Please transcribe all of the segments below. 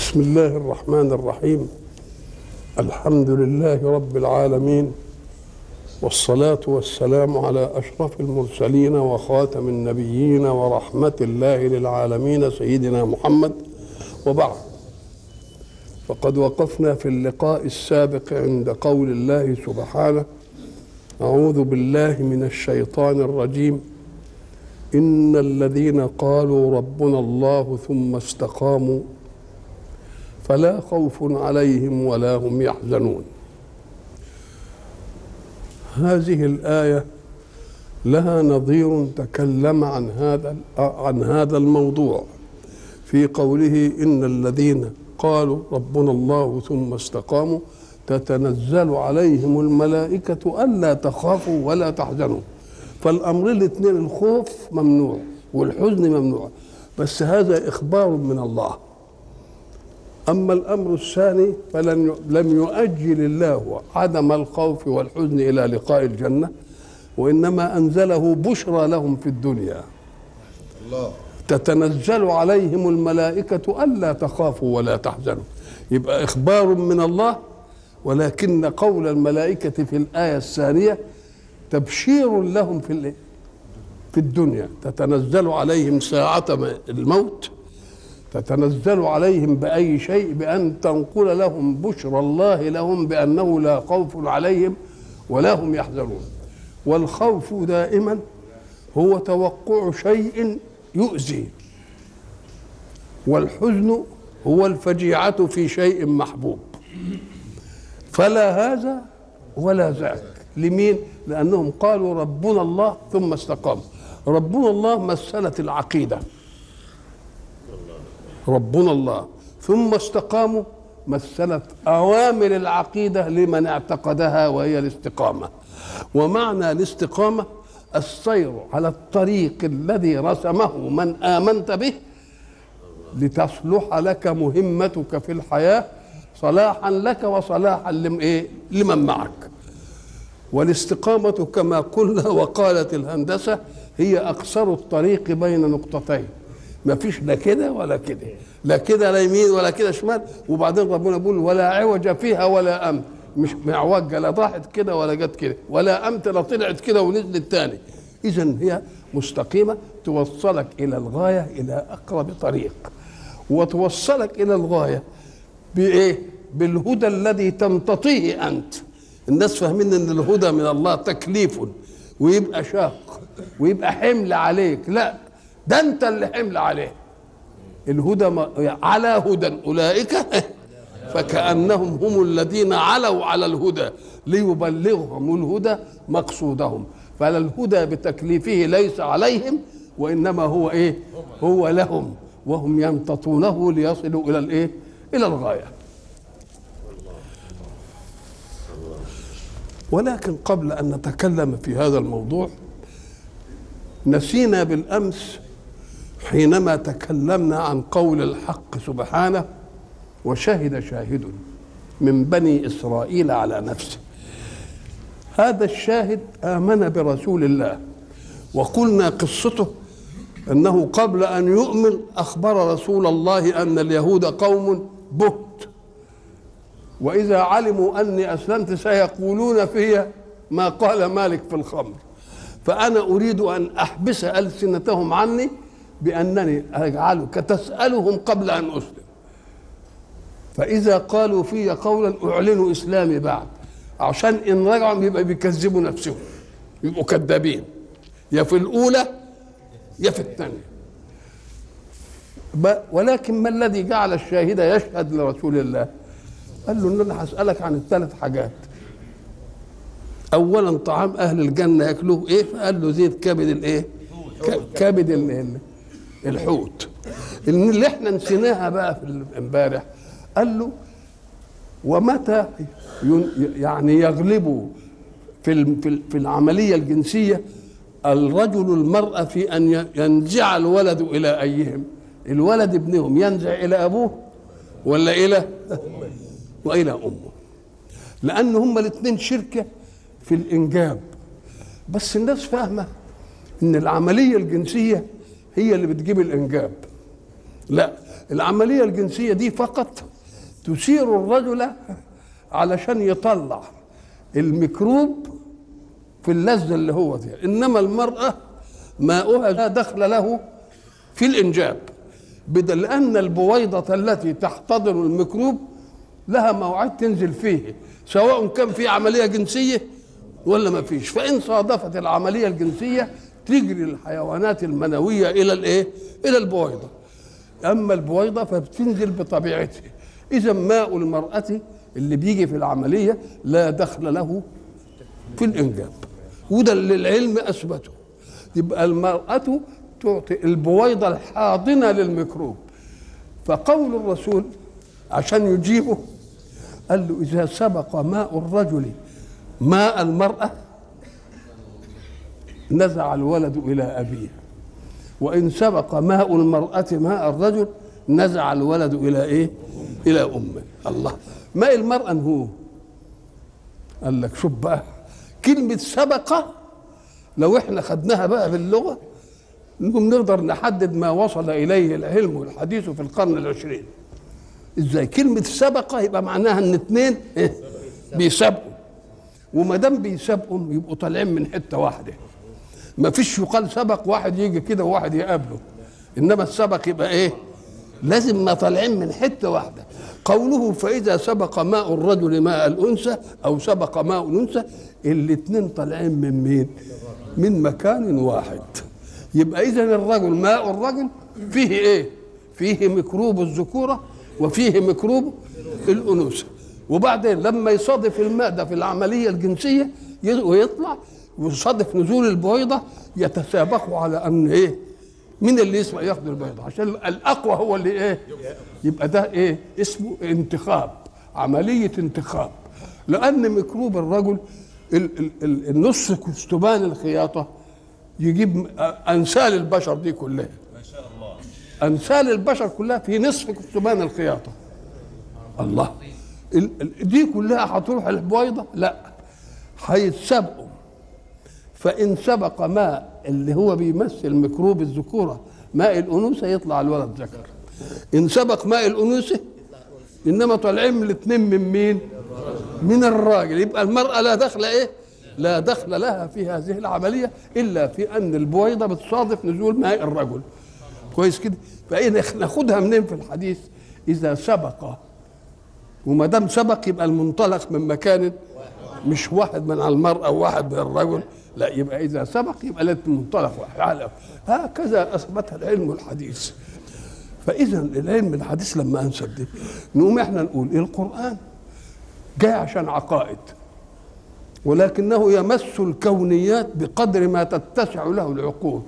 بسم الله الرحمن الرحيم الحمد لله رب العالمين والصلاة والسلام على أشرف المرسلين وخاتم النبيين ورحمة الله للعالمين سيدنا محمد وبعد فقد وقفنا في اللقاء السابق عند قول الله سبحانه أعوذ بالله من الشيطان الرجيم إن الذين قالوا ربنا الله ثم استقاموا فلا خوف عليهم ولا هم يحزنون هذه الآية لها نظير تكلم عن هذا عن هذا الموضوع في قوله إن الذين قالوا ربنا الله ثم استقاموا تتنزل عليهم الملائكة ألا تخافوا ولا تحزنوا فالأمر الاثنين الخوف ممنوع والحزن ممنوع بس هذا إخبار من الله أما الأمر الثاني فلن لم يؤجل الله عدم الخوف والحزن إلى لقاء الجنة وإنما أنزله بشرى لهم في الدنيا الله تتنزل عليهم الملائكة ألا تخافوا ولا تحزنوا يبقى إخبار من الله ولكن قول الملائكة في الآية الثانية تبشير لهم في الإيه؟ في الدنيا تتنزل عليهم ساعة الموت تتنزل عليهم بأي شيء بأن تنقل لهم بشرى الله لهم بأنه لا خوف عليهم ولا هم يحزنون والخوف دائما هو توقع شيء يؤذي والحزن هو الفجيعة في شيء محبوب فلا هذا ولا ذاك لمين؟ لأنهم قالوا ربنا الله ثم استقاموا ربنا الله مثلت العقيدة ربنا الله ثم استقاموا مثلت أوامر العقيدة لمن اعتقدها وهي الاستقامة ومعنى الاستقامة السير على الطريق الذي رسمه من آمنت به لتصلح لك مهمتك في الحياة صلاحا لك وصلاحا لمن معك والاستقامة كما قلنا وقالت الهندسة هي أقصر الطريق بين نقطتين ما فيش لا كده ولا كده لا كده لا يمين ولا كده شمال وبعدين ربنا بيقول ولا عوج فيها ولا أمت مش معوجة لا ضاحت كده ولا جت كده ولا أمت لا طلعت كده ونزلت تاني إذا هي مستقيمة توصلك إلى الغاية إلى أقرب طريق وتوصلك إلى الغاية بإيه؟ بالهدى الذي تمتطيه أنت الناس فاهمين ان الهدى من الله تكليف ويبقى شاق ويبقى حمل عليك لا ده انت اللي حمل عليه الهدى ما على هدى اولئك فكانهم هم الذين علوا على الهدى ليبلغهم الهدى مقصودهم فالهدى بتكليفه ليس عليهم وانما هو ايه هو لهم وهم يمتطونه ليصلوا الى الايه الى الغايه ولكن قبل ان نتكلم في هذا الموضوع نسينا بالامس حينما تكلمنا عن قول الحق سبحانه وشهد شاهد من بني اسرائيل على نفسه هذا الشاهد امن برسول الله وقلنا قصته انه قبل ان يؤمن اخبر رسول الله ان اليهود قوم بهت وإذا علموا أني أسلمت سيقولون في ما قال مالك في الخمر فأنا أريد أن أحبس ألسنتهم عني بأنني أجعلك تسألهم قبل أن أسلم فإذا قالوا في قولا أعلنوا إسلامي بعد عشان إن رجعوا يبقى بيكذبوا نفسهم يبقوا كذابين يا في الأولى يا في الثانية ولكن ما الذي جعل الشاهد يشهد لرسول الله قال له ان انا هسالك عن الثلاث حاجات اولا طعام اهل الجنه ياكلوه ايه فقال له زيت كبد الايه كبد ال- الحوت اللي احنا نسيناها بقى في امبارح قال له ومتى يعني يغلب في في العمليه الجنسيه الرجل المراه في ان ينزع الولد الى ايهم الولد ابنهم ينزع الى ابوه ولا الى والى امه لان هما الاثنين شركه في الانجاب بس الناس فاهمه ان العمليه الجنسيه هي اللي بتجيب الانجاب لا العمليه الجنسيه دي فقط تثير الرجل علشان يطلع الميكروب في اللذه اللي هو فيها انما المراه ماؤها لا دخل له في الانجاب بدل ان البويضه التي تحتضن الميكروب لها موعد تنزل فيه سواء كان في عمليه جنسيه ولا ما فيش فان صادفت العمليه الجنسيه تجري الحيوانات المنويه الى الايه الى البويضه اما البويضه فبتنزل بطبيعتها اذا ماء المراه اللي بيجي في العمليه لا دخل له في الانجاب وده اللي العلم اثبته يبقى المراه تعطي البويضه الحاضنه للميكروب فقول الرسول عشان يجيبه قال له اذا سبق ماء الرجل ماء المراه نزع الولد الى ابيه وان سبق ماء المراه ماء الرجل نزع الولد الى ايه الى امه الله ماء المراه هو قال لك شوف بقى كلمه سبق لو احنا خدناها بقى باللغه انهم نقدر نحدد ما وصل اليه العلم والحديث في القرن العشرين ازاي كلمه سبق يبقى معناها ان اثنين إيه؟ بيسابقوا وما دام بيسابقوا يبقوا طالعين من حته واحده ما فيش يقال سبق واحد يجي كده وواحد يقابله انما السبق يبقى ايه لازم ما طالعين من حته واحده قوله فاذا سبق ماء الرجل ماء الانثى او سبق ماء الانثى الاثنين طالعين من مين من مكان واحد يبقى اذا الرجل ماء الرجل فيه ايه فيه ميكروب الذكوره وفيه ميكروب الانوثه وبعدين لما يصادف الماء ده في العمليه الجنسيه ويطلع ويصادف نزول البويضه يتسابقوا على ان ايه مين اللي يسمع ياخد البيضه عشان الاقوى هو اللي ايه يبقى ده ايه اسمه انتخاب عمليه انتخاب لان ميكروب الرجل ال- ال- ال- النص كستبان الخياطه يجيب انسال البشر دي كلها ما شاء الله انسال البشر كلها في نصف كتبان الخياطه الله ال- ال- دي كلها هتروح البويضه لا هيتسابقوا فان سبق ماء اللي هو بيمثل ميكروب الذكوره ماء الانوثه يطلع الولد ذكر ان سبق ماء الانوثه انما طالعين من الاثنين من مين من الراجل يبقى المراه لا دخل ايه لا دخل لها في هذه العمليه الا في ان البويضه بتصادف نزول ماء الرجل كويس كده فإن ناخدها منين في الحديث اذا سبق وما دام سبق يبقى المنطلق من مكان مش واحد من المرأة وواحد من الرجل لا يبقى إذا سبق يبقى لازم منطلق واحد هكذا أثبتها العلم الحديث فإذا العلم الحديث لما أنسب دي نقوم إحنا نقول القرآن جاي عشان عقائد ولكنه يمس الكونيات بقدر ما تتسع له العقول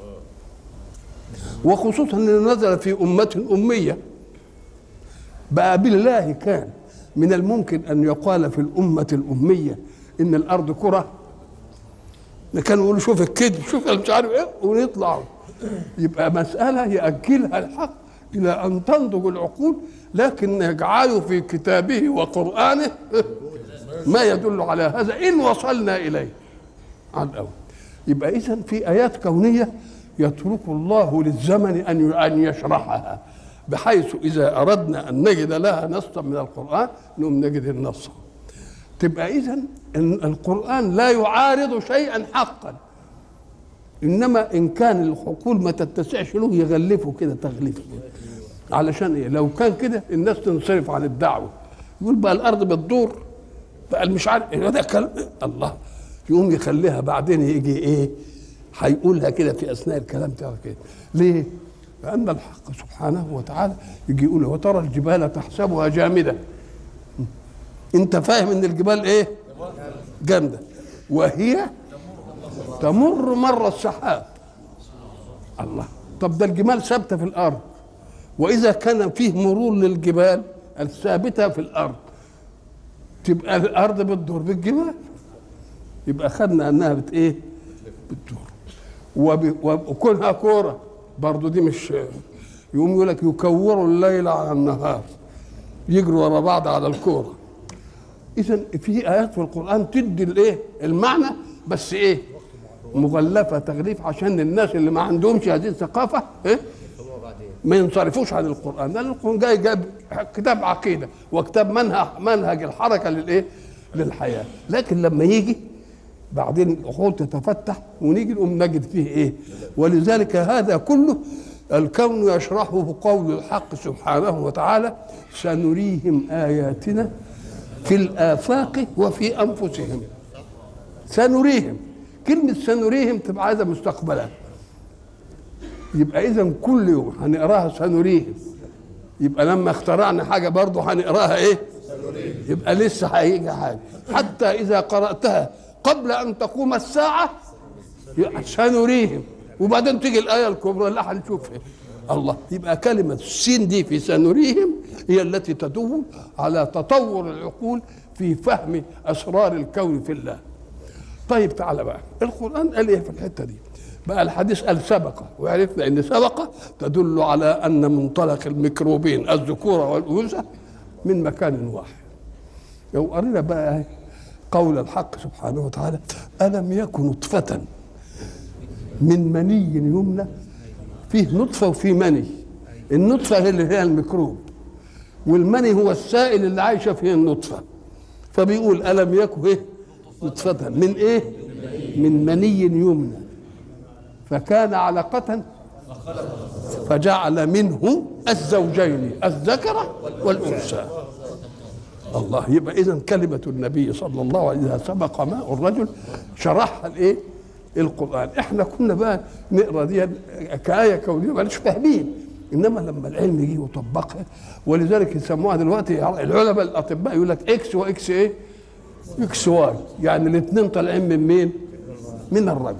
وخصوصا انه نزل في امه اميه بقى بالله كان من الممكن ان يقال في الامه الاميه ان الارض كره كانوا يقولوا شوف الكذب شوف مش عارف ايه ونطلعوا يبقى مساله ياجلها الحق الى ان تنضج العقول لكن يجعله في كتابه وقرانه ما يدل على هذا ان وصلنا اليه على الاول يبقى اذا في ايات كونيه يترك الله للزمن ان ان يشرحها بحيث اذا اردنا ان نجد لها نصا من القران نقوم نجد النص تبقى اذا إن القران لا يعارض شيئا حقا انما ان كان العقول ما تتسعش له يغلفه كده تغليف علشان ايه لو كان كده الناس تنصرف عن الدعوه يقول بقى الارض بتدور بقى مش عارف إيه ده كلام الله يقوم يخليها بعدين يجي ايه هيقولها كده في اثناء الكلام تعرف كده ليه لان الحق سبحانه وتعالى يجي يقول وترى الجبال تحسبها جامده انت فاهم ان الجبال ايه جامده وهي تمر مر السحاب الله طب ده الجمال ثابته في الارض واذا كان فيه مرور للجبال الثابته في الارض تبقى الارض بتدور بالجبال يبقى خدنا انها بت ايه بتدور وب- وكونها كوره برضو دي مش يقوم يقول لك يكوروا الليل على النهار يجروا ورا بعض على الكوره اذا في ايات في القران تدي الايه المعنى بس ايه مغلفه تغليف عشان الناس اللي ما عندهمش هذه الثقافه ايه ما ينصرفوش عن القران لان القران جاي جاب كتاب عقيده وكتاب منهج منهج الحركه للايه للحياه لكن لما يجي بعدين العقول تتفتح ونيجي نقوم نجد فيه ايه ولذلك هذا كله الكون يشرحه قول الحق سبحانه وتعالى سنريهم اياتنا في الافاق وفي انفسهم سنريهم كلمه سنريهم تبقى عايزه مستقبلا يبقى اذا كل يوم هنقراها سنريهم يبقى لما اخترعنا حاجه برضه هنقراها ايه يبقى لسه هيجي حاجه حتى اذا قراتها قبل ان تقوم الساعه سنريهم وبعدين تيجي الايه الكبرى اللي هنشوفها الله يبقى كلمه السين دي في سنريهم هي التي تدل على تطور العقول في فهم اسرار الكون في الله طيب تعالى بقى القران قال ايه في الحته دي بقى الحديث قال سبق وعرفنا ان سبق تدل على ان منطلق الميكروبين الذكوره والانوثه من مكان واحد لو قرينا بقى قول الحق سبحانه وتعالى الم يكن نطفه من مني يمنى فيه نطفه وفيه مني النطفه هي اللي هي الميكروب والمني هو السائل اللي عايشه فيه النطفه فبيقول الم يكن ايه نطفه من ايه من مني يمنى فكان علقة فجعل منه الزوجين الذكر والأنثى الله يبقى إذا كلمة النبي صلى الله عليه وسلم سبق ماء الرجل شرحها الإيه؟ القرآن إحنا كنا بقى نقرأ دي كآية كونية مالش فاهمين إنما لما العلم يجي وطبقها ولذلك يسموها دلوقتي العلماء الأطباء يقول لك إكس وإكس إيه؟ إكس واي يعني الاثنين طالعين من مين؟ من الرجل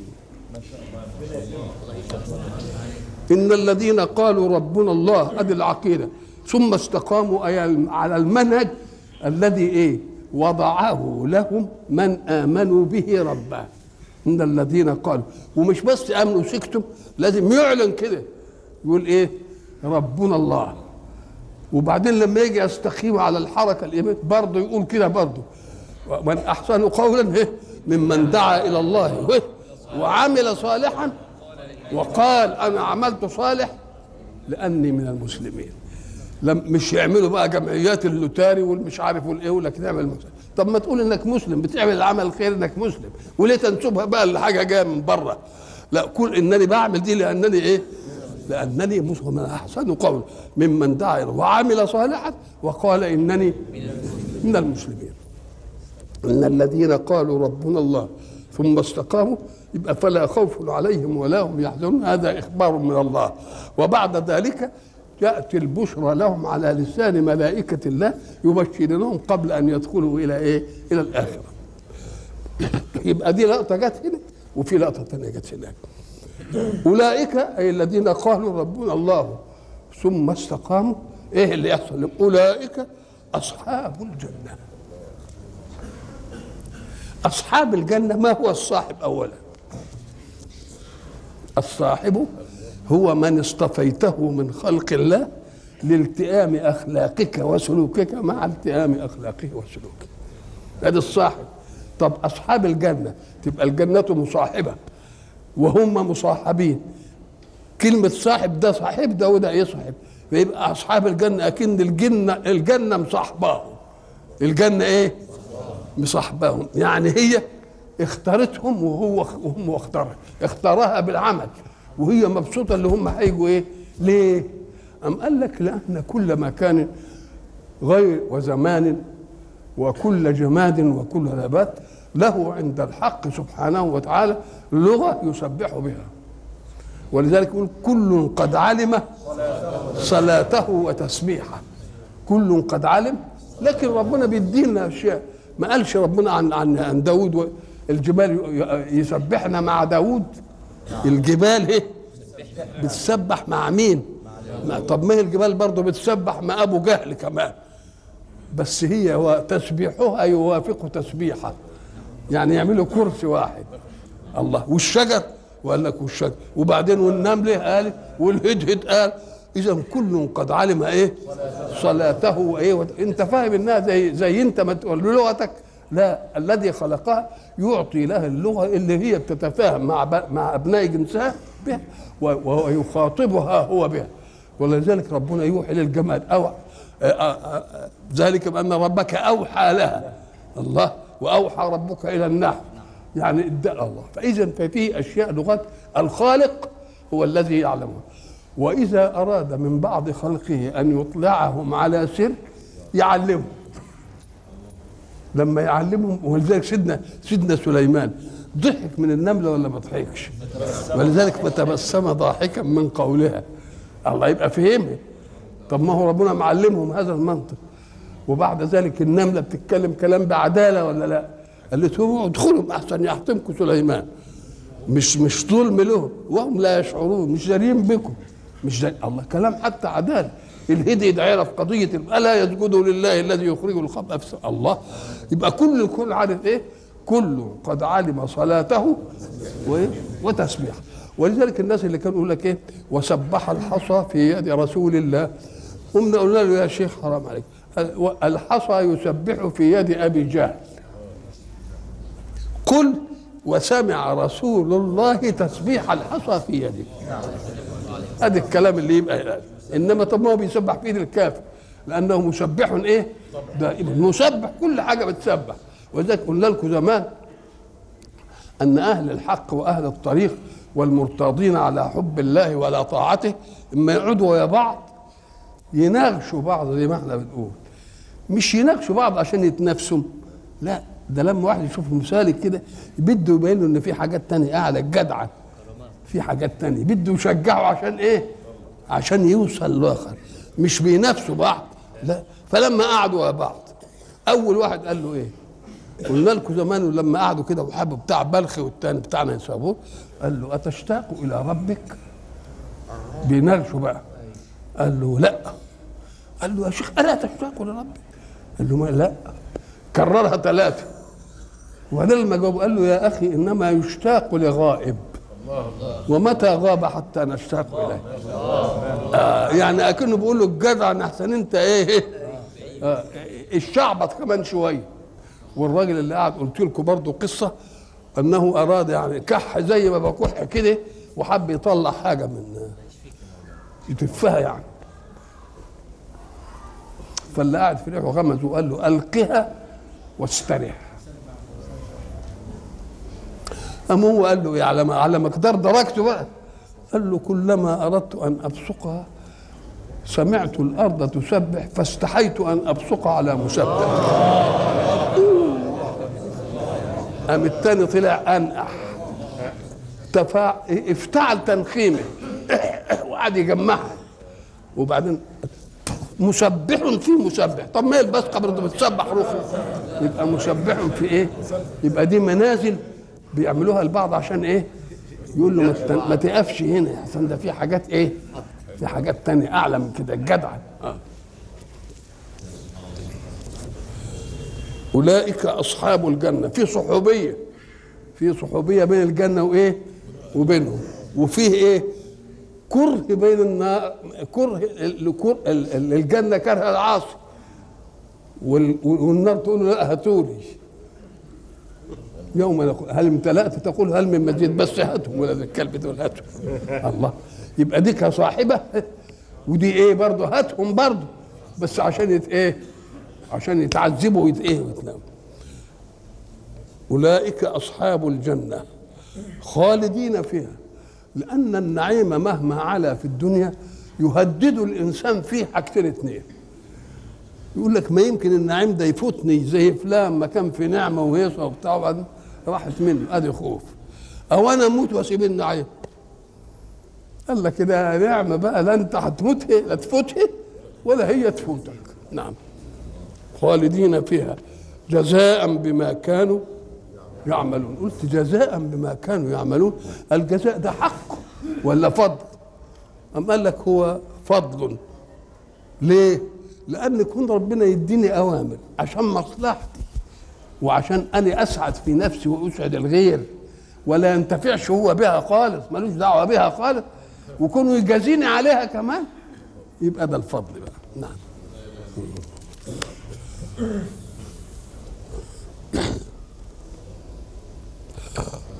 إن الذين قالوا ربنا الله أدي العقيدة ثم استقاموا أي على المنهج الذي إيه وضعه لهم من آمنوا به ربا إن الذين قالوا ومش بس آمنوا سكتوا لازم يعلن كده يقول إيه ربنا الله وبعدين لما يجي يستقيم على الحركة الإيمان برضه يقول كده برضه من أحسن قولا إيه ممن دعا إلى الله إيه وعمل صالحا وقال انا عملت صالح لاني من المسلمين لم مش يعملوا بقى جمعيات اللوتاري والمش عارف والايه ولا نعمل مسلم. طب ما تقول انك مسلم بتعمل العمل الخير انك مسلم وليه تنسبها بقى لحاجه جايه من بره لا كل انني بعمل دي لانني ايه لانني مسلم من احسن قول ممن دعا وعمل صالحا وقال انني من المسلمين ان الذين قالوا ربنا الله ثم استقاموا يبقى فلا خوف عليهم ولا هم يحزنون هذا اخبار من الله وبعد ذلك ياتي البشرى لهم على لسان ملائكه الله يبشرونهم قبل ان يدخلوا الى ايه؟ الى الاخره. يبقى دي لقطه جت هنا وفي لقطه ثانيه جت هناك. اولئك اي الذين قالوا ربنا الله ثم استقاموا ايه اللي يحصل؟ اولئك اصحاب الجنه. اصحاب الجنه ما هو الصاحب اولا؟ الصاحب هو من اصطفيته من خلق الله لالتئام اخلاقك وسلوكك مع التئام اخلاقه وسلوكه هذا الصاحب طب اصحاب الجنه تبقى الجنه مصاحبه وهم مصاحبين كلمة صاحب ده صاحب ده وده يصاحب فيبقى أصحاب الجنة أكن الجنة الجنة مصاحباهم الجنة إيه؟ مصاحباهم يعني هي اختارتهم وهو وهم اختارها اختارها بالعمل وهي مبسوطه اللي هم هيجوا ايه ليه ام قال لك لان كل مكان غير وزمان وكل جماد وكل نبات له عند الحق سبحانه وتعالى لغه يسبح بها ولذلك يقول كل قد علم صلاته وتسبيحه كل قد علم لكن ربنا بيدينا اشياء ما قالش ربنا عن عن عن داوود الجبال يسبحنا مع داوود الجبال ايه بتسبح مع مين مع طب ما هي الجبال برضه بتسبح مع ابو جهل كمان بس هي وتسبيحها يوافق تسبيحه يعني يعملوا كرسي واحد الله والشجر وقال لك والشجر وبعدين والنمل قال والهدهد قال اذا كل قد علم ايه صلاته وايه وت... انت فاهم انها زي زي انت ما تقول لغتك لا الذي خلقها يعطي لها اللغه اللي هي بتتفاهم مع ب... مع ابناء جنسها بها ويخاطبها هو بها ولذلك ربنا يوحي للجماد أو آه، آه، آه، ذلك بأن ربك أوحى لها الله وأوحى ربك إلى النحل يعني ادعى الله فإذا ففيه أشياء لغات الخالق هو الذي يعلمها وإذا أراد من بعض خلقه أن يطلعهم على سر يعلمهم لما يعلمهم ولذلك سيدنا سيدنا سليمان ضحك من النملة ولا ما ضحكش ولذلك فتبسم ضاحكا من قولها الله يبقى فهمه طب ما هو ربنا معلمهم هذا المنطق وبعد ذلك النملة بتتكلم كلام بعدالة ولا لا قالت لهم ادخلوا احسن يحطمكم سليمان مش مش ظلم لهم وهم لا يشعرون مش دارين بكم مش دارين الله كلام حتى عداله الهدي عرف قضيه الا يسجدوا لله الذي يخرج الخبء في السماء. الله يبقى كل الكل عارف ايه كل قد علم صلاته وإيه؟ وتسبيحه ولذلك الناس اللي كانوا يقول لك ايه وسبح الحصى في يد رسول الله قمنا قلنا له يا شيخ حرام عليك الحصى يسبح في يد ابي جهل قل وسمع رسول الله تسبيح الحصى في يده هذا الكلام اللي يبقى انما طب ما هو بيسبح في ايد الكافر لانه مسبح ايه دائما مسبح كل حاجه بتسبح ولذلك قلنا لكم زمان ان اهل الحق واهل الطريق والمرتاضين على حب الله وعلى طاعته اما يقعدوا ويا بعض يناغشوا بعض زي ما احنا بنقول مش يناغشوا بعض عشان يتنافسوا لا ده لما واحد يشوف مسالك كده بده يبين له ان في حاجات تانية اعلى جدعه في حاجات تانية بده يشجعه عشان ايه عشان يوصل لاخر مش بينافسوا بعض لا فلما قعدوا مع بعض اول واحد قال له ايه قلنا لكم زمان لما قعدوا كده وحبوا بتاع بلخي والتاني بتاعنا يسابوه قال له اتشتاق الى ربك بيناقشوا بقى قال له لا قال له يا شيخ الا تشتاق لربك قال له ما لا كررها ثلاثه وبعدين لما جاوب قال له يا اخي انما يشتاق لغائب ومتى غاب حتى نشتاق اليه آه يعني اكنه بيقول له الجدع احسن انت ايه آه الشعبط كمان شويه والراجل اللي قاعد قلت لكم برضه قصه انه اراد يعني كح زي ما بكح كده وحب يطلع حاجه من يتفها يعني فاللي قاعد في ريحه غمز وقال له القها واستريح قام هو قال له على على مقدار درجته بقى قال له كلما اردت ان ابصقها سمعت الارض تسبح فاستحيت ان ابصق على مسبح قام التاني طلع انقح تفاع افتعل تنخيمه وقعد يجمعها وبعدين مسبح في مسبح طب ما هي البصقه برضه بتسبح روحه يبقى مسبح في ايه يبقى دي منازل بيعملوها البعض عشان ايه يقول له ما تقفش هنا عشان ده في حاجات ايه في حاجات تانية اعلى من كده الجدع آه. اولئك اصحاب الجنه في صحوبيه في صحوبيه بين الجنه وايه وبينهم وفيه ايه كره بين النار كره الجنه كره العاصي والنار تقول له لا هاتولي يوم نقول هل امتلأت تقول هل من مزيد بس هاتهم ولا الكلب دول هاتهم الله يبقى دي كصاحبه ودي ايه برضه هاتهم برضه بس عشان يت ايه عشان يتعذبوا ويت ايه ويتناموا اولئك اصحاب الجنه خالدين فيها لان النعيم مهما علا في الدنيا يهدد الانسان فيه حاجتين اثنين يقول لك ما يمكن النعيم ده يفوتني زي فلان ما كان في نعمه وهيصه وبتاع وبعدين راحت منه ادي خوف او انا اموت واسيب النعيم قال لك ده نعمه بقى لا انت هتموت لا تفوتها ولا هي تفوتك نعم خالدين فيها جزاء بما كانوا يعملون قلت جزاء بما كانوا يعملون الجزاء ده حق ولا فضل أم قال لك هو فضل ليه لأن يكون ربنا يديني أوامر عشان مصلحتي وعشان أنا أسعد في نفسي وأسعد الغير ولا ينتفعش هو بها خالص ملوش دعوة بها خالص وكونوا يجازيني عليها كمان يبقى ده الفضل بقى نعم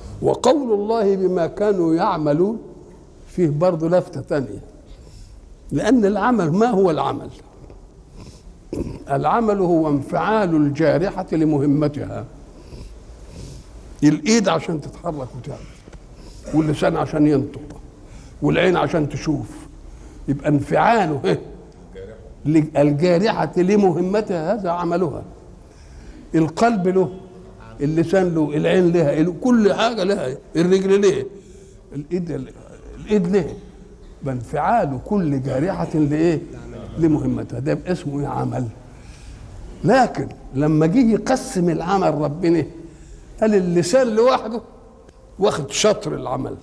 وقول الله بما كانوا يعملون فيه برضه لفتة ثانية لأن العمل ما هو العمل العمل هو انفعال الجارحة لمهمتها الإيد عشان تتحرك وتعمل واللسان عشان ينطق والعين عشان تشوف يبقى انفعاله إيه؟ الجارحة لمهمتها هذا عملها القلب له اللسان له العين لها كل حاجة لها الرجل ليه الإيد الإيد ليه بانفعال كل جارحة لإيه لمهمتها ده اسمه إيه عمل لكن لما جه يقسم العمل ربنا قال اللسان لوحده واخد شطر العمل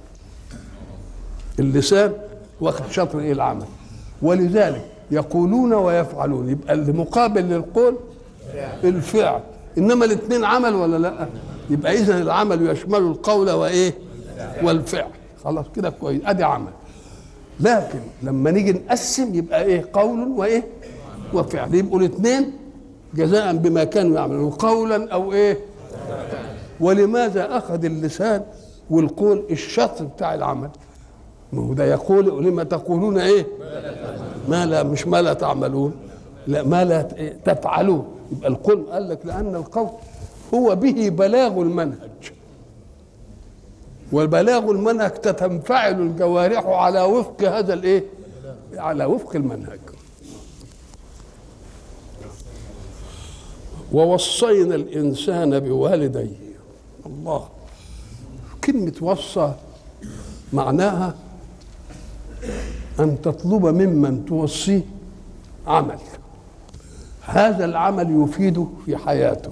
اللسان واخد شطر ايه العمل ولذلك يقولون ويفعلون يبقى المقابل للقول الفعل انما الاثنين عمل ولا لا يبقى اذا العمل يشمل القول وايه والفعل خلاص كده كويس ادي عمل لكن لما نيجي نقسم يبقى ايه قول وايه وفعل يبقوا الاثنين جزاء بما كانوا يعملون قولا او ايه ولماذا اخذ اللسان والقول الشطر بتاع العمل ما هو ده يقول لما تقولون ايه ما لا مش ما لا تعملون لا ما لا تفعلون يبقى القول قال لك لان القول هو به بلاغ المنهج وبلاغ المنهج تتنفعل الجوارح على وفق هذا الايه على وفق المنهج ووصينا الانسان بوالديه الله كلمه وصى معناها ان تطلب ممن توصيه عمل هذا العمل يفيده في حياته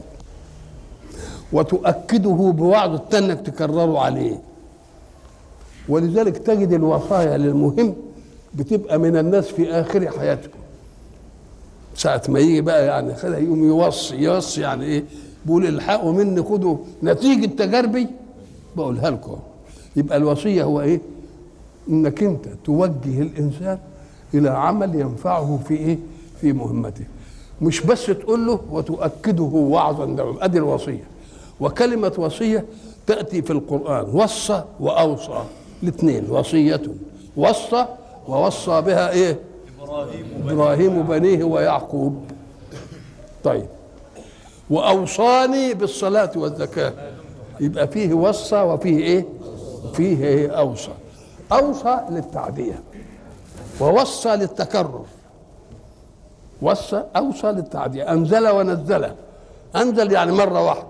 وتؤكده بوعد التنك تكرره عليه ولذلك تجد الوصايا للمهم بتبقى من الناس في اخر حياتهم ساعة ما يجي بقى يعني خلها يقوم يوصي يوصي يعني ايه بيقول الحقوا مني خدوا نتيجة تجاربي بقولها لكم يبقى الوصية هو ايه انك انت توجه الانسان الى عمل ينفعه في ايه في مهمته مش بس تقول له وتؤكده وعظا دوما ادي الوصيه وكلمه وصيه تاتي في القران وصى واوصى الاثنين وصيه وصى ووصى بها ايه ابراهيم, إبراهيم بنيه ويعقوب طيب واوصاني بالصلاه والزكاه يبقى فيه وصى وفيه ايه فيه إيه اوصى اوصى للتعديه ووصى للتكرر وصى اوصى للتعديه انزل ونزل انزل يعني مره واحده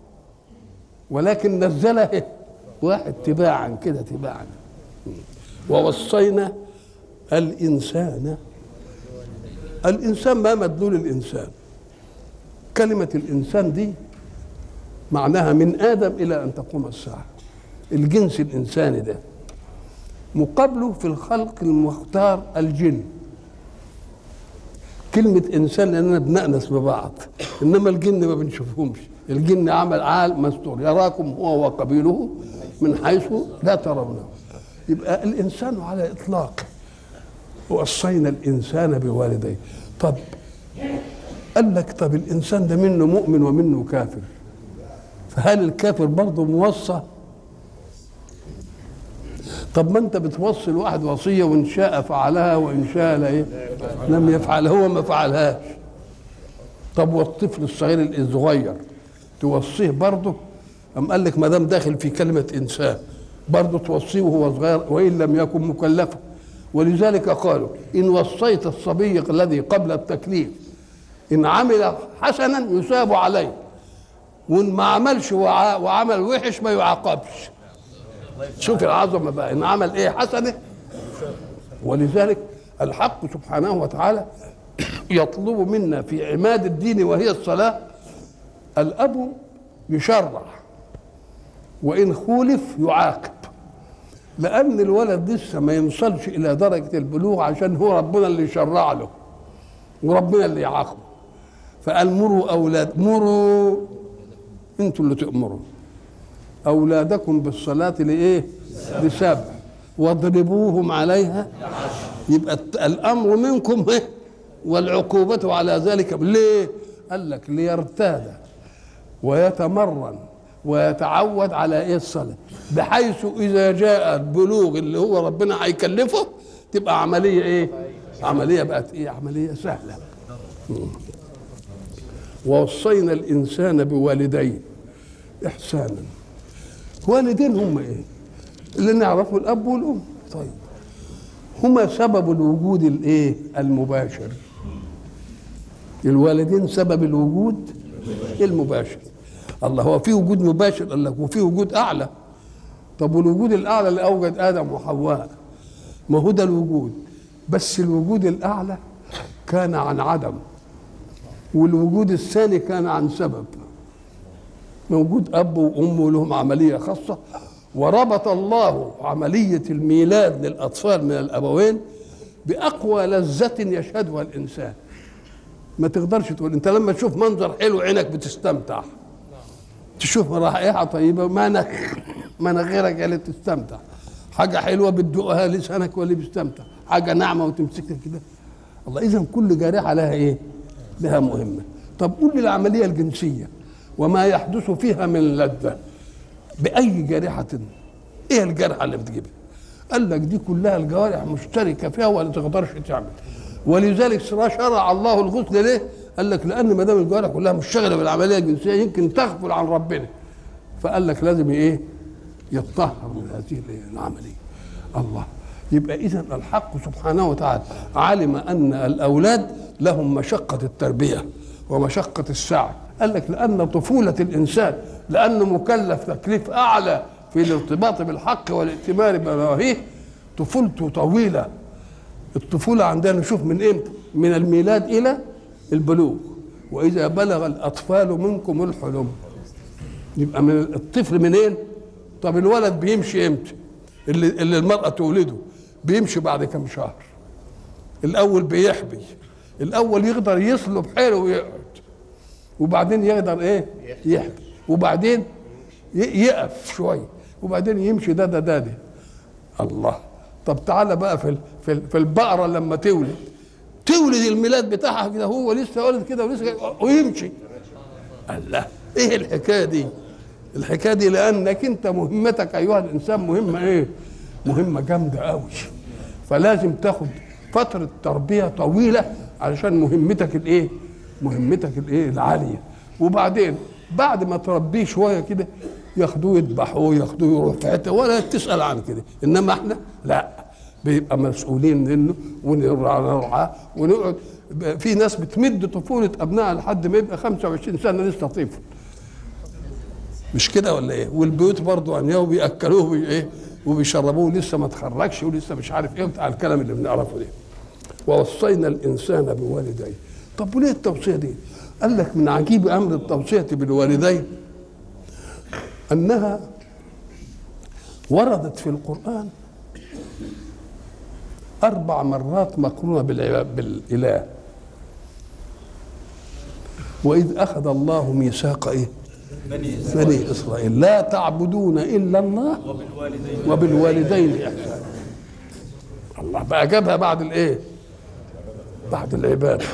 ولكن نزله واحد تباعا كده تباعا ووصينا الانسان الانسان ما مدلول الانسان كلمه الانسان دي معناها من ادم الى ان تقوم الساعه الجنس الانساني ده مقابله في الخلق المختار الجن كلمة إنسان لأننا بنأنس ببعض إنما الجن ما بنشوفهمش الجن عمل عال مستور يراكم هو وقبيله من حيث لا ترونه يبقى الإنسان على إطلاق وصينا الإنسان بوالديه طب قال لك طب الإنسان ده منه مؤمن ومنه كافر فهل الكافر برضه موصى طب ما انت بتوصي الواحد وصيه وان شاء فعلها وان شاء لا ايه لم يفعل هو ما فعلهاش طب والطفل الصغير الصغير توصيه برضه أم قال لك ما دام داخل في كلمة إنسان برضه توصيه وهو صغير وإن لم يكن مكلفا ولذلك قالوا إن وصيت الصبي الذي قبل التكليف إن عمل حسنا يثاب عليه وإن ما عملش وعمل وحش ما يعاقبش شوف العظمه بقى ان عمل ايه حسنه ولذلك الحق سبحانه وتعالى يطلب منا في عماد الدين وهي الصلاه الاب يشرع وان خولف يعاقب لان الولد لسه ما يوصلش الى درجه البلوغ عشان هو ربنا اللي يشرع له وربنا اللي يعاقبه فقال مروا اولاد مروا انتوا اللي تامروا أولادكم بالصلاة لإيه؟ لسبع واضربوهم عليها يبقى الأمر منكم إيه؟ والعقوبة على ذلك ليه؟ قال لك ليرتاد ويتمرن ويتعود على ايه الصلاه بحيث اذا جاء البلوغ اللي هو ربنا هيكلفه تبقى عمليه ايه عمليه بقت ايه عمليه سهله ووصينا الانسان بوالديه احسانا والدين هم ايه اللي نعرفه الاب والام طيب هما سبب الوجود الايه المباشر الوالدين سبب الوجود المباشر الله هو في وجود مباشر قال لك وفي وجود اعلى طب والوجود الاعلى اللي اوجد ادم وحواء ما هو ده الوجود بس الوجود الاعلى كان عن عدم والوجود الثاني كان عن سبب موجود اب وام لهم عمليه خاصه وربط الله عمليه الميلاد للاطفال من الابوين باقوى لذه يشهدها الانسان ما تقدرش تقول انت لما تشوف منظر حلو عينك بتستمتع تشوف رائحه طيبه مناخ مناخيرك اللي تستمتع حاجه حلوه بتدوقها لسانك واللي بيستمتع حاجه ناعمه وتمسكها كده الله اذا كل جارحه لها ايه لها مهمه طب قول لي العمليه الجنسيه وما يحدث فيها من لذه باي جارحه ايه الجرحه اللي بتجيبها قال لك دي كلها الجوارح مشتركه فيها ولا تقدرش تعمل ولذلك شرع الله الغسل ليه قال لك لان ما دام الجوارح كلها مشتغله بالعمليه الجنسيه يمكن تغفل عن ربنا فقال لك لازم ايه يتطهر من هذه العمليه الله يبقى اذا الحق سبحانه وتعالى علم ان الاولاد لهم مشقه التربيه ومشقه السعي قال لك لان طفوله الانسان لانه مكلف تكليف اعلى في الارتباط بالحق والائتمان بنواهيه طفولته طويله الطفوله عندنا نشوف من امتى من الميلاد الى البلوغ واذا بلغ الاطفال منكم الحلم يبقى من الطفل منين طب الولد بيمشي امتى اللي, اللي المراه تولده بيمشي بعد كم شهر الاول بيحبي الاول يقدر يصلب حيله ويقعد وبعدين يقدر ايه يحبي وبعدين يقف شويه وبعدين يمشي ده ده ده, ده. الله طب تعالى بقى في في في البقره لما تولد تولد الميلاد بتاعها كده هو لسه ولد كده ولسه ويمشي الله ايه الحكايه دي الحكايه دي لانك انت مهمتك ايها الانسان مهمه ايه مهمه جامده قوي فلازم تاخد فتره تربيه طويله علشان مهمتك الايه مهمتك الايه العاليه وبعدين بعد ما تربيه شويه كده ياخدوه يذبحوه ياخدوه يروح في حته ولا تسال عن كده انما احنا لا بيبقى مسؤولين منه ونرعاه ونقعد في ناس بتمد طفوله ابنائها لحد ما يبقى 25 سنه لسه طفل مش كده ولا ايه والبيوت برضه عنياه بياكلوه ايه وبيشربوه لسه ما تخرجش ولسه مش عارف ايه بتاع الكلام اللي بنعرفه ده ووصينا الانسان بوالديه طب وليه التوصيه دي قال لك من عجيب امر التوصيه بالوالدين انها وردت في القران اربع مرات مقرونه بالاله واذ اخذ الله ميثاق ايه بني اسرائيل لا تعبدون الا الله وبالوالدين, وبالوالدين احسانا الله بقى جابها بعد الايه بعد العباده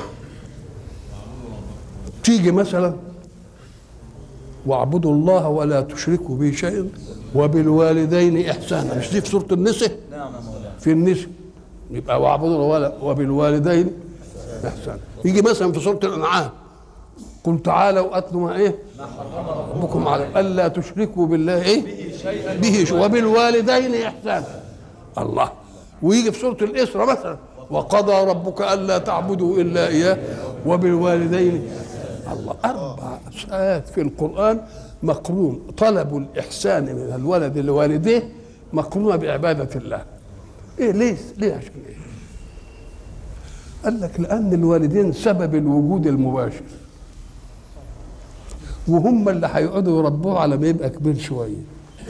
تيجي مثلا واعبدوا الله ولا تشركوا به شيئا وبالوالدين احسانا مش دي في سوره النساء نعم يا مولانا في النساء يبقى واعبدوا الله وبالوالدين احسانا يجي مثلا في سوره الانعام قل تعالوا اتلوا ما ايه ربكم على الا تشركوا بالله ايه به شيء وبالوالدين احسانا الله ويجي في سوره الاسراء مثلا وقضى ربك الا تعبدوا الا اياه وبالوالدين الله اربع ايات في القران مقرون طلب الاحسان من الولد لوالديه مقرونه بعباده الله ايه ليه ليه عشان ايه قال لك لان الوالدين سبب الوجود المباشر وهم اللي هيقعدوا يربوه على ما يبقى كبير شويه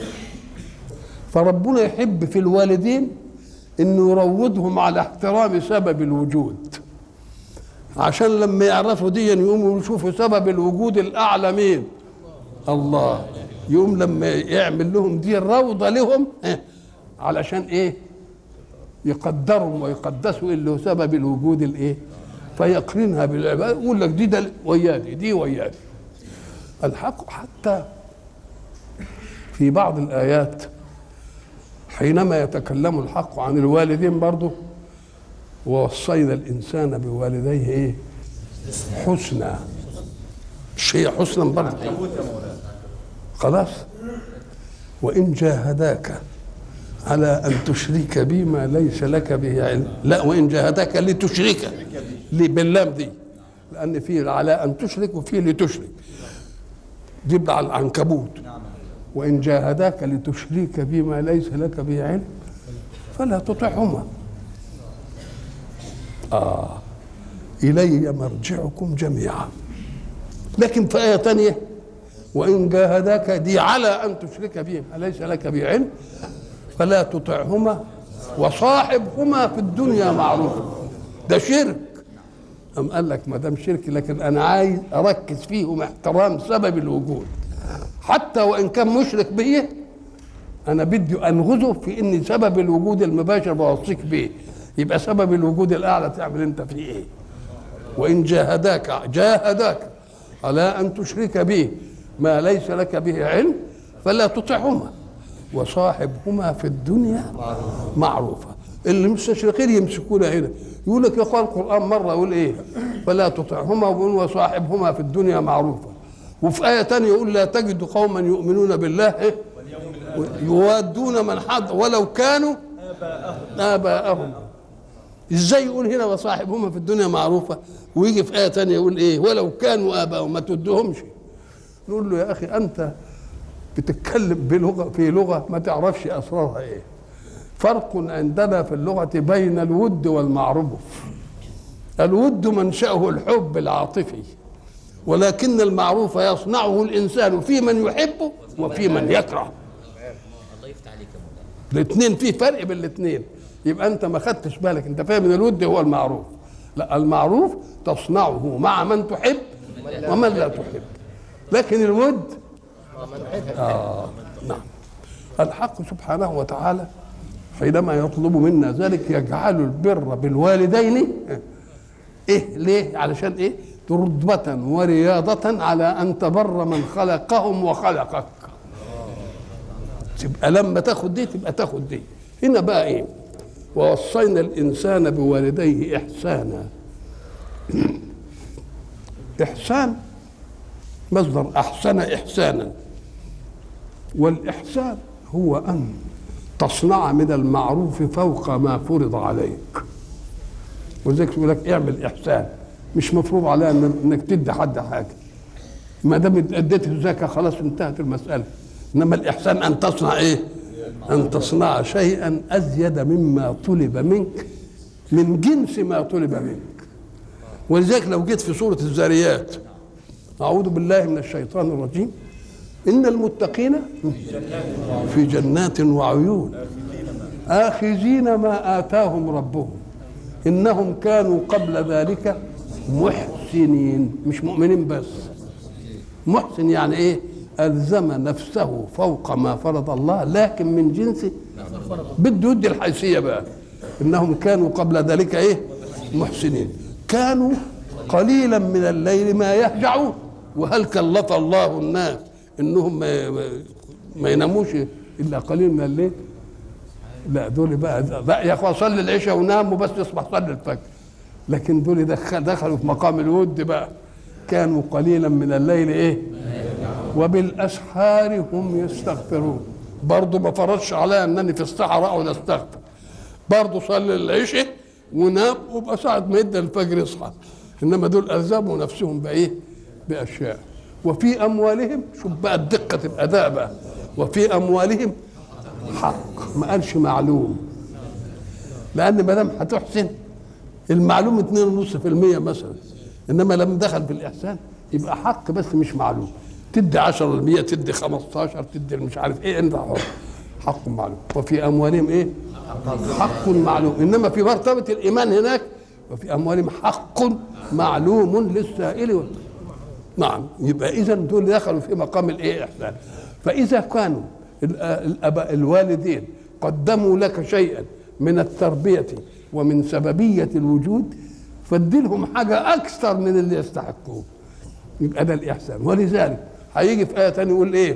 فربنا يحب في الوالدين انه يروضهم على احترام سبب الوجود عشان لما يعرفوا دي يقوموا يشوفوا سبب الوجود الاعلى مين الله يقوم لما يعمل لهم دي الروضه لهم إيه؟ علشان ايه يقدرهم ويقدسوا اللي هو سبب الوجود الايه فيقرنها بالعباده يقول لك دي ده ويادي دي ويادي الحق حتى في بعض الآيات حينما يتكلم الحق عن الوالدين برضه ووصينا الانسان بوالديه ايه حسنا مش هي حسنا برضه خلاص وان جاهداك على ان تشرك بي ما ليس لك به علم لا وان جاهداك لتشرك لي باللام دي لان في على ان تشرك وفي لتشرك دي على العنكبوت وان جاهداك لتشرك بي ما ليس لك به علم فلا تطعهما آه إلي مرجعكم جميعا لكن في آية ثانية وإن جاهداك دي على أن تشرك بهم أليس لك به علم فلا تطعهما وصاحبهما في الدنيا معروفا ده شرك أم قال لك ما دام شرك لكن أنا عايز أركز فيهم احترام سبب الوجود حتى وإن كان مشرك بيه أنا بدي أنغزه في إن سبب الوجود المباشر بوصيك بيه يبقى سبب الوجود الأعلى تعمل أنت فيه إيه وإن جاهداك جاهداك على أن تشرك به ما ليس لك به علم فلا تطعهما وصاحبهما في الدنيا معروفة اللي مستشرقين يمسكونا هنا يقول لك يا اخوان القرآن مرة يقول إيه فلا تطعهما وصاحبهما في الدنيا معروفة وفي آية تانية يقول لا تجد قوما يؤمنون بالله إيه؟ يوادون من حد ولو كانوا آباءهم ازاي يقول هنا وصاحبهما في الدنيا معروفة ويجي في آية تانية يقول ايه ولو كانوا آباءهم ما تدهمش نقول له يا أخي أنت بتتكلم بلغة في لغة ما تعرفش أسرارها ايه فرق عندنا في اللغة بين الود والمعروف الود منشأه الحب العاطفي ولكن المعروف يصنعه الإنسان في من يحبه وفي من يكره الاثنين في فرق بين الاثنين يبقى انت ما خدتش بالك انت فاهم ان الود هو المعروف لا المعروف تصنعه مع من تحب ومن لا تحب لكن الود آه نعم الحق سبحانه وتعالى حينما يطلب منا ذلك يجعل البر بالوالدين ايه ليه علشان ايه رتبة ورياضة على أن تبر من خلقهم وخلقك تبقى لما تاخد دي تبقى تاخد دي هنا بقى ايه ووصينا الانسان بوالديه احسانا احسان مصدر احسن احسانا والاحسان هو ان تصنع من المعروف فوق ما فرض عليك ولذلك يقول لك اعمل احسان مش مفروض عليها انك تدي حد حاجه ما دام اديت الزكاه خلاص انتهت المساله انما الاحسان ان تصنع ايه ان تصنع شيئا ازيد مما طلب منك من جنس ما طلب منك ولذلك لو جيت في سوره الذاريات اعوذ بالله من الشيطان الرجيم ان المتقين في جنات وعيون اخذين ما اتاهم ربهم انهم كانوا قبل ذلك محسنين مش مؤمنين بس محسن يعني ايه ألزم نفسه فوق ما فرض الله لكن من جنس بده يدي الحيثية بقى إنهم كانوا قبل ذلك إيه محسنين كانوا قليلا من الليل ما يهجعون وهل كلف الله الناس إنهم ما, ما يناموش إلا قليل من الليل لا دول بقى لا يا اخوان صلي العشاء ونام وبس تصبح صلي الفجر لكن دول دخل دخلوا في مقام الود بقى كانوا قليلا من الليل ايه وبالاسحار هم يستغفرون برضه ما فرضش عليا انني في الصحراء اقعد استغفر برضه صلي العشاء ونام وبقى ساعة ما يدى الفجر يصحى انما دول الزموا نفسهم بايه؟ باشياء وفي اموالهم شوف بقى الدقه الاداء بقى وفي اموالهم حق ما قالش معلوم لان ما دام هتحسن المعلوم 2.5% مثلا انما لما دخل في الاحسان يبقى حق بس مش معلوم تدي 10% تدي 15 تدي مش عارف ايه انت حر حق معلوم وفي اموالهم ايه حق معلوم انما في مرتبه الايمان هناك وفي اموالهم حق معلوم للسائل وال... نعم يبقى اذا دول دخلوا في مقام الايه احسان فاذا كانوا الاباء الوالدين قدموا لك شيئا من التربيه ومن سببيه الوجود فاديلهم حاجه اكثر من اللي يستحقوه يبقى ده الاحسان ولذلك هيجي في ايه ثانيه يقول ايه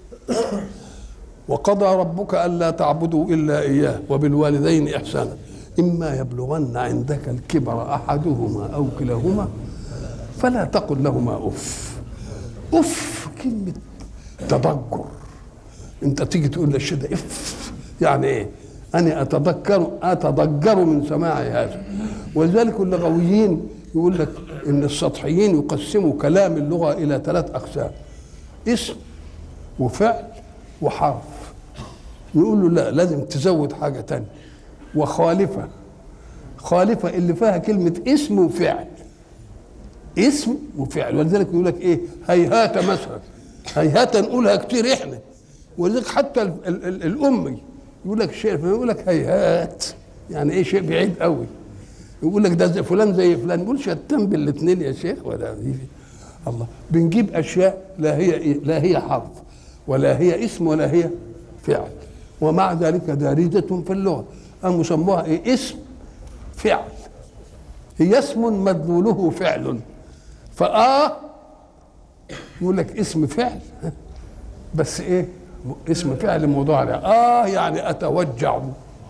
وقضى ربك الا تعبدوا الا اياه وبالوالدين احسانا إما يبلغن عندك الكبر أحدهما أو كلاهما فلا تقل لهما أف أف كلمة تضجر أنت تيجي تقول للشدة اف يعني إيه؟ أنا أتذكر أتضجر من سماع هذا ولذلك اللغويين يقول لك إن السطحيين يقسموا كلام اللغة إلى ثلاث أقسام اسم وفعل وحرف نقول له لا لازم تزود حاجة تانية وخالفة خالفة اللي فيها كلمة اسم وفعل اسم وفعل ولذلك يقول لك ايه هيهات مثلا هيهات نقولها كتير احنا ولذلك حتى ال ال ال الامي يقول لك شيء يقول لك هيهات يعني ايه شيء بعيد قوي يقول لك ده زي فلان زي فلان يقول شتان بالاثنين يا شيخ ولا الله بنجيب اشياء لا هي إيه؟ لا هي حرف ولا هي اسم ولا هي فعل ومع ذلك دارجة في اللغة قاموا سموها ايه اسم فعل هي اسم مدلوله فعل فآه يقول لك اسم فعل بس ايه اسم فعل مضارع اه يعني اتوجع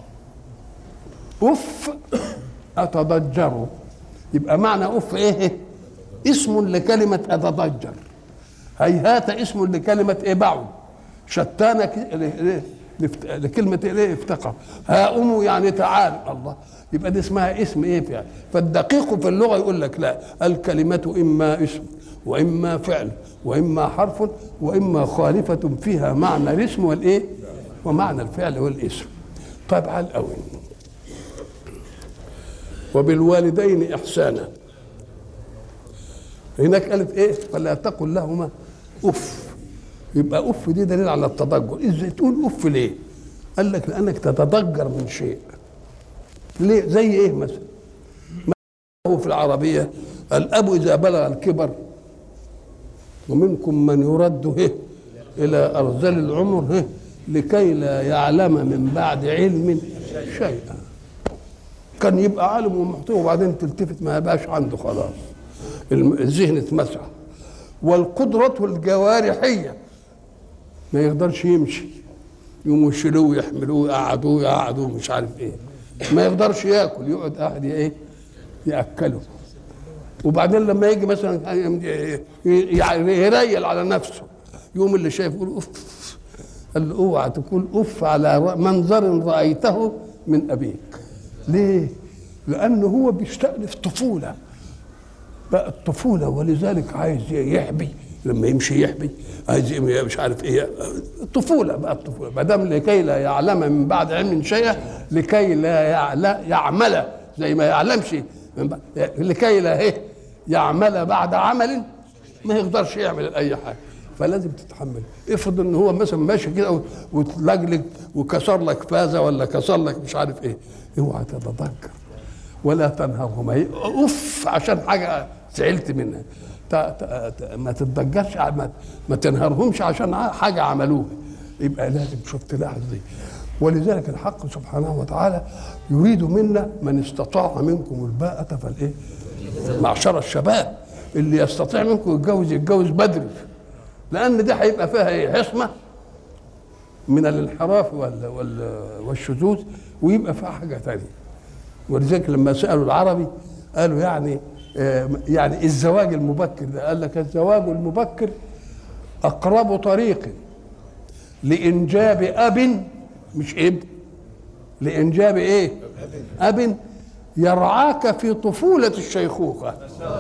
اف اتضجر يبقى معنى اف ايه اسم لكلمة اتضجر هيهات اسم لكلمة ايه بعد شتان لكلمة ايه افتقر هاؤم يعني تعال الله يبقى دي اسمها اسم ايه فعل فالدقيق في اللغة يقول لك لا الكلمة اما اسم واما فعل واما حرف واما خالفة فيها معنى الاسم والايه ومعنى الفعل والاسم طيب على الاول وبالوالدين احسانا هناك قالت ايه فلا تقل لهما اف يبقى اف دي دليل على التضجر ازاي تقول اف ليه قال لك لانك تتضجر من شيء ليه زي ايه مثلا هو في العربيه الاب اذا بلغ الكبر ومنكم من يرد هه الى ارذل العمر هه لكي لا يعلم من بعد علم شيئا كان يبقى عالم ومحتوى وبعدين تلتفت ما يبقاش عنده خلاص الذهن اتمسح والقدرة الجوارحية ما يقدرش يمشي يقوموا يشيلوه يحملوه يقعدوه يقعدوه مش عارف ايه ما يقدرش ياكل يقعد قاعد ايه ياكله وبعدين لما يجي مثلا يريل على نفسه يقوم اللي شايف يقول اوف قال له اوعى تقول اوف على منظر رايته من ابيك ليه؟ لانه هو بيشتاق للطفوله بقى الطفوله ولذلك عايز يحبي لما يمشي يحبي عايز مش عارف ايه الطفوله بقى الطفوله ما دام لكي لا يعلم من بعد علم شيئا لكي لا يعمل زي ما يعلمش من بعد لكي لا ايه يعمل بعد عمل ما يقدرش يعمل اي حاجه فلازم تتحمل افرض ان هو مثلا ماشي كده وتلجلج وكسر لك فازه ولا كسر لك مش عارف ايه اوعى تتذكر ولا تنهرهما اوف عشان حاجه زعلت منها ما تتضجرش ما, ما تنهرهمش عشان حاجه عملوها يبقى لازم شوف تلاحظ دي ولذلك الحق سبحانه وتعالى يريد منا من استطاع منكم الباءة فالايه؟ معشر الشباب اللي يستطيع منكم يتجوز يتجوز بدري لان دي هيبقى فيها ايه؟ عصمه من الانحراف وال وال والشذوذ ويبقى فيها حاجه ثانيه ولذلك لما سالوا العربي قالوا يعني يعني الزواج المبكر ده قال لك الزواج المبكر اقرب طريق لانجاب اب مش ابن لانجاب ايه اب يرعاك في طفوله الشيخوخه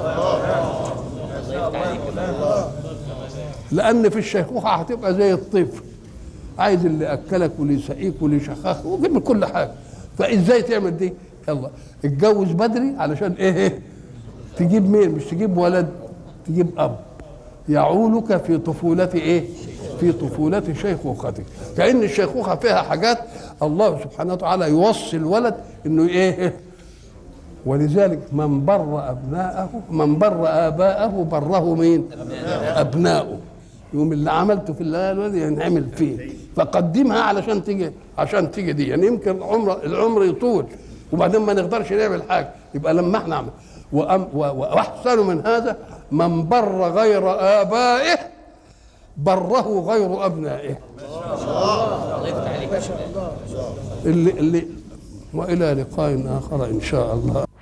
لان في الشيخوخه هتبقى زي الطفل عايز اللي اكلك واللي يسقيك واللي يشخخك ويجيب كل حاجه فازاي تعمل دي يلا اتجوز بدري علشان ايه, إيه؟ تجيب مين مش تجيب ولد تجيب اب يعولك في طفولة ايه في طفولة شيخوختك كأن الشيخوخة فيها حاجات الله سبحانه وتعالى يوصي الولد انه ايه ولذلك من بر ابناءه من بر اباءه بره مين ابناؤه يوم اللي عملته في الولد ينعمل فيه فقدمها علشان تيجي عشان تيجي دي يعني يمكن العمر العمر يطول وبعدين ما نقدرش نعمل حاجه يبقى لما احنا نعمل واحسن من هذا من بر غير ابائه بره غير ابنائه اللي اللي والى لقاء اخر ان شاء الله